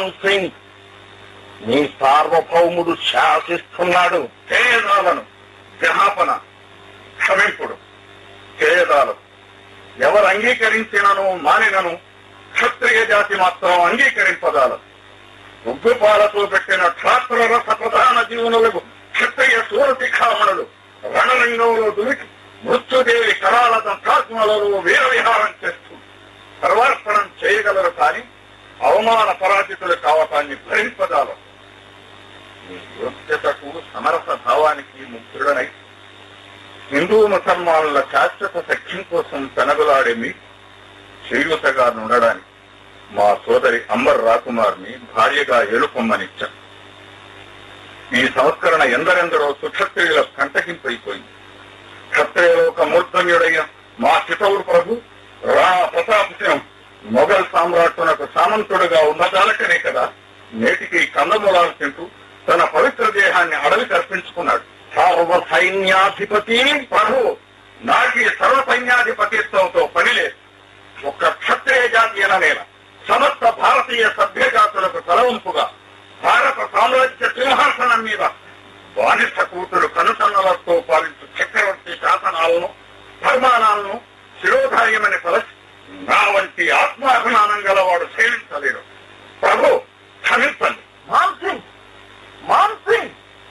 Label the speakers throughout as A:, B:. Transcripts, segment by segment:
A: మాన్ సింగ్ నీ సార్వభౌముడు శాసిస్తున్నాడు
B: ఖేదాలను జహాపన క్షమింపుడు ఖేదాలు ఎవరు అంగీకరించినను మానినను క్షత్రియ జాతి మాత్రం అంగీకరింపదాలు ఉగ్గుపాలతో పెట్టిన క్షాత్ర రస ప్రధాన జీవనులకు క్షత్రియ సూరశిఖామణులు రణరంగంలో దుమికి మృత్యుదేవి కరాల దంతాత్మలలో వీర విహారం చేస్తూ సర్వార్పణం చేయగలరు కానీ అవమాన పరాజితులు కావటాన్ని భరింపదాలు మీ యోగ్యతకు సమరస భావానికి ముగ్ధుడనై హిందూ ముసల్మానుల శాశ్వత సఖ్యం కోసం పెనగులాడే మీ చేయూతగా ఉండడానికి మా సోదరి అంబర్ రాకుమార్ని భార్యగా ఎలుపొమ్మనిచ్చా ఈ సంస్కరణ ఎందరెందరో సుక్షత్రియుల కంటకింపైపోయింది క్షత్రియలోక మూర్ధన్యుడైన మా చితౌరు ప్రభు రా ప్రతాప్ సింహం మొఘల్ సామ్రాట్టునకు సామంతుడుగా ఉన్నదాలకనే కదా నేటికి కందమూలాలు తింటూ తన పవిత్ర దేహాన్ని అడవికి అర్పించుకున్నాడు
A: సర్వ సైన్యాధిపతి
B: ప్రభు నాకు ఈ సర్వ సైన్యాధిపతిత్వంతో పని లేదు ఒక్క క్షత్రియ జాతి అననేల సమస్త భారతీయ సభ్య జాతులకు తలవంపుగా భారత సామ్రాజ్య సింహాసనం మీద బానిస కూతురు కనుసన్నలతో పాలించు చక్రవర్తి శాసనాలను ఫర్మానాలను శిరోధార్యమని తలచి నా వంటి ఆత్మాభిమానం గలవాడు సేవించలేడు ప్రభు క్షమించండి
A: మాన్ సింగ్ మాన్ సింగ్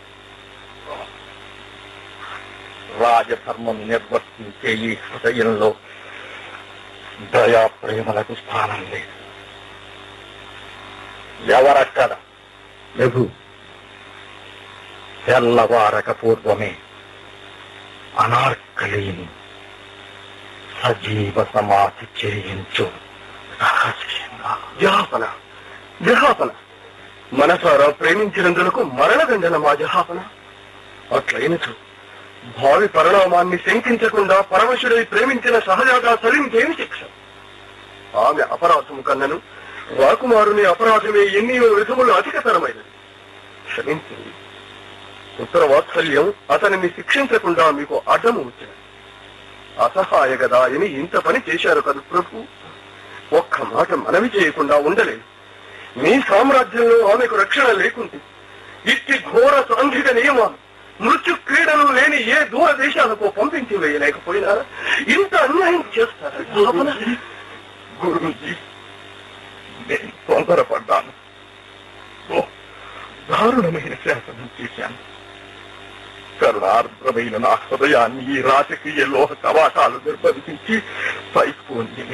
A: రాజధర్మం నిర్వర్తించే ఈ హృదయంలో దయా ప్రేమలకు స్థానం లేదు ఎవరక్కడ ప్రభు తెల్లవారక పూర్వమే అనార్కలిని సజీవ సమాధి చేయించు రహస్యంగా
C: జహాపన జహాపన మనసారా ప్రేమించినందులకు మరణదండన మా జహాపన అట్లయినచు భావి పరిణామాన్ని శంకించకుండా పరమశుడై ప్రేమించిన సహజాగా సలింకేమి శిక్ష ఆమె అపరాధము కన్నను రాకుమారుని అపరాధమే ఎన్నియో విధములు అధికతరమైనది క్షమించింది ఉత్తర వాత్సల్యం అతనిని శిక్షించకుండా మీకు అడ్డము వచ్చినది అసహాయ గదా అని ఇంత పని చేశారు కదా ప్రభు ఒక్క మాట మనవి చేయకుండా ఉండలేదు మీ సామ్రాజ్యంలో ఆమెకు రక్షణ లేకుంది ఇట్టి ఘోర సాంఘిక నియమాలు మృత్యు క్రీడలు లేని ఏ దూర దేశాలకు పంపించి వేయలేకపోయినా ఇంత అన్యాయం చేస్తారా పాపన?
B: గురుజీ నేను తొందరపడ్డాను ఓ దారుణమైన శాసనం చేశాను కరుణార్ద్రమైన నా హృదయాన్ని ఈ రాజకీయ లోహ కవాటాలు నిర్బంధించి పైపోయింది